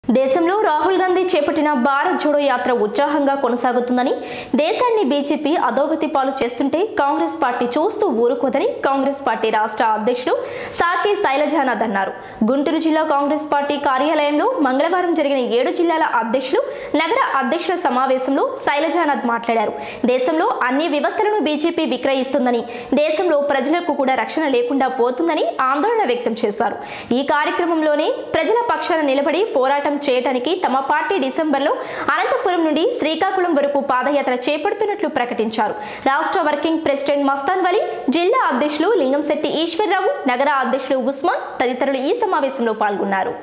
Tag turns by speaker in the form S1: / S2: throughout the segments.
S1: దేశంలో రాహుల్ గాంధీ చేపట్టిన భారత్ జోడో యాత్ర ఉత్సాహంగా కొనసాగుతుందని దేశాన్ని బీజేపీ అధోగతి పాలు చేస్తుంటే కాంగ్రెస్ పార్టీ చూస్తూ ఊరుకోదని కాంగ్రెస్ పార్టీ రాష్ట్ర అధ్యక్షుడు సాకి శైలజానాథ్ అన్నారు గుంటూరు జిల్లా కాంగ్రెస్ పార్టీ కార్యాలయంలో మంగళవారం జరిగిన ఏడు జిల్లాల అధ్యక్షులు నగర అధ్యక్షుల సమావేశంలో శైలజానాథ్ మాట్లాడారు దేశంలో అన్ని వ్యవస్థలను బీజేపీ విక్రయిస్తుందని దేశంలో ప్రజలకు కూడా రక్షణ లేకుండా పోతుందని ఆందోళన వ్యక్తం చేశారు ఈ కార్యక్రమంలోనే ప్రజల పక్షాన నిలబడి పోరాటం చేయడానికి తమ పార్టీ డిసెంబర్లో అనంతపురం నుండి శ్రీకాకుళం వరకు పాదయాత్ర చేపడుతున్నట్లు ప్రకటించారు రాష్ట్ర వర్కింగ్ ప్రెసిడెంట్ మస్తాన్ వలి జిల్లా అధ్యక్షులు లింగంశెట్టి ఈశ్వర్రావు నగర అధ్యక్షులు ఉస్మాన్ తదితరులు ఈ సమావేశంలో పాల్గొన్నారు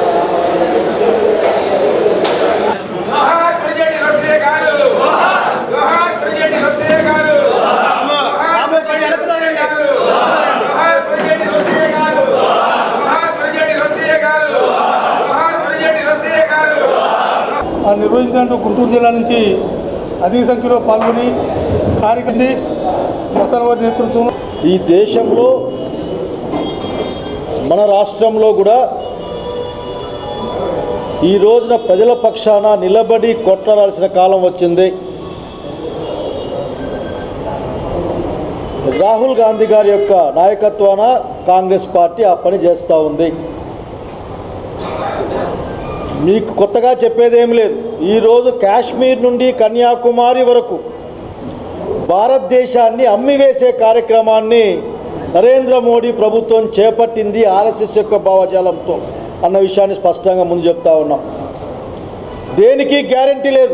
S2: జోహార్ ప్రెసిడెంట్ రఫీ గారు జోహార్ ప్రెసిడెంట్ రఫీ గారు జోహార్ ప్రెసిడెంట్ రఫీ గారు జోహార్ ప్రెసిడెంట్ రఫీ గారు జోహార్ ప్రెసిడెంట్ రఫీ గారు జోహార్ ప్రెసిడెంట్ రఫీ గారు
S3: ఆ నిర్వహించినట్టు గుంటూరు జిల్లా నుంచి అధిక సంఖ్యలో పాల్గొని కార్యక్రమి మొసలవారి నేతృత్వంలో
S4: ఈ దేశంలో మన రాష్ట్రంలో కూడా ఈ రోజున ప్రజల పక్షాన నిలబడి కొట్లాడాల్సిన కాలం వచ్చింది రాహుల్ గాంధీ గారి యొక్క నాయకత్వాన కాంగ్రెస్ పార్టీ ఆ పని చేస్తూ ఉంది మీకు కొత్తగా చెప్పేదేం లేదు ఈరోజు కాశ్మీర్ నుండి కన్యాకుమారి వరకు భారతదేశాన్ని అమ్మివేసే కార్యక్రమాన్ని నరేంద్ర మోడీ ప్రభుత్వం చేపట్టింది ఆర్ఎస్ఎస్ యొక్క భావజాలంతో అన్న విషయాన్ని స్పష్టంగా ముందు చెప్తా ఉన్నాం దేనికి గ్యారంటీ లేదు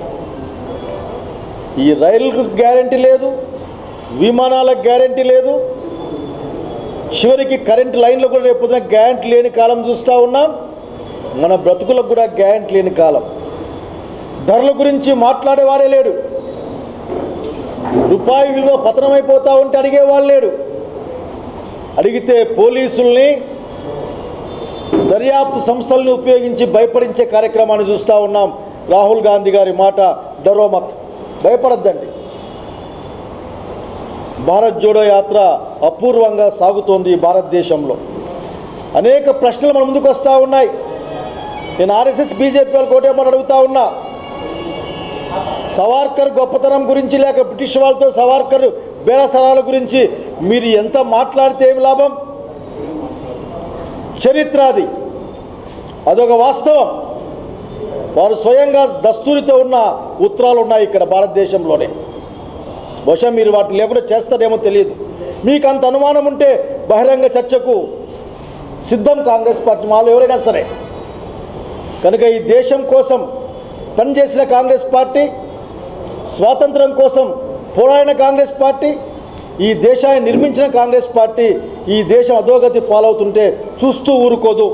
S4: ఈ రైలుకు గ్యారంటీ లేదు విమానాలకు గ్యారంటీ లేదు చివరికి కరెంటు లైన్లు కూడా రేపు పొద్దున గ్యారంటీ లేని కాలం చూస్తూ ఉన్నాం మన బ్రతుకులకు కూడా గ్యారంటీ లేని కాలం ధరల గురించి మాట్లాడేవాడే లేడు రూపాయి విలువ పతనమైపోతా ఉంటే అడిగేవాళ్ళు లేడు అడిగితే పోలీసుల్ని దర్యాప్తు సంస్థలను ఉపయోగించి భయపడించే కార్యక్రమాన్ని చూస్తూ ఉన్నాం రాహుల్ గాంధీ గారి మాట డరోమత్ భయపడద్దండి భారత్ జోడో యాత్ర అపూర్వంగా సాగుతోంది ఈ భారతదేశంలో అనేక ప్రశ్నలు మన ముందుకు వస్తూ ఉన్నాయి నేను ఆర్ఎస్ఎస్ బీజేపీ వాళ్ళు కోటేమని అడుగుతా ఉన్నా సవార్కర్ గొప్పతనం గురించి లేక బ్రిటిష్ వాళ్ళతో సవార్కర్ బేరసరాల గురించి మీరు ఎంత మాట్లాడితే ఏమి లాభం చరిత్ర అది అదొక వాస్తవం వారు స్వయంగా దస్తూరితో ఉన్న ఉత్తరాలు ఉన్నాయి ఇక్కడ భారతదేశంలోనే బహుశా మీరు వాటిని లేకుండా చేస్తారేమో తెలియదు మీకు అంత అనుమానం ఉంటే బహిరంగ చర్చకు సిద్ధం కాంగ్రెస్ పార్టీ మాలో ఎవరైనా సరే కనుక ఈ దేశం కోసం పనిచేసిన కాంగ్రెస్ పార్టీ స్వాతంత్రం కోసం పోరాడిన కాంగ్రెస్ పార్టీ ఈ దేశాన్ని నిర్మించిన కాంగ్రెస్ పార్టీ ఈ దేశం అధోగతి పాలవుతుంటే చూస్తూ ఊరుకోదు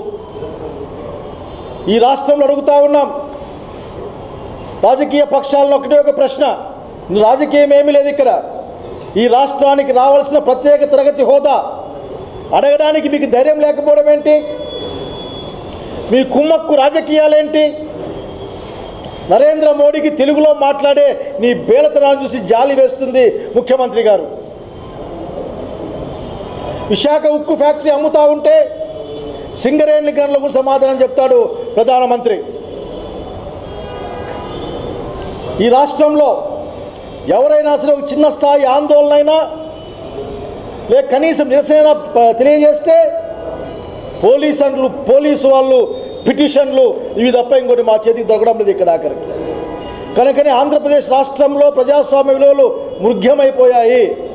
S4: ఈ రాష్ట్రంలో అడుగుతా ఉన్నాం రాజకీయ పక్షాలను ఒకటే ఒక ప్రశ్న రాజకీయం ఏమీ లేదు ఇక్కడ ఈ రాష్ట్రానికి రావాల్సిన ప్రత్యేక తరగతి హోదా అడగడానికి మీకు ధైర్యం లేకపోవడం ఏంటి మీ కుమ్మక్కు రాజకీయాలేంటి నరేంద్ర మోడీకి తెలుగులో మాట్లాడే నీ బేలతనాన్ని చూసి జాలి వేస్తుంది ముఖ్యమంత్రి గారు విశాఖ ఉక్కు ఫ్యాక్టరీ అమ్ముతా ఉంటే సింగరేణి గనులకు సమాధానం చెప్తాడు ప్రధానమంత్రి ఈ రాష్ట్రంలో ఎవరైనా సరే ఒక చిన్న స్థాయి ఆందోళన అయినా లేక కనీసం నిరసన ప- తెలియజేస్తే పోలీసులు పోలీసు వాళ్ళు పిటిషన్లు ఇవి తప్ప ఇంకోటి మా చేతికి దొరకడం లేదు ఇక్కడ ఆఖరికి కనుకనే ఆంధ్రప్రదేశ్ రాష్ట్రంలో ప్రజాస్వామ్య విలువలు మృగ్యమైపోయాయి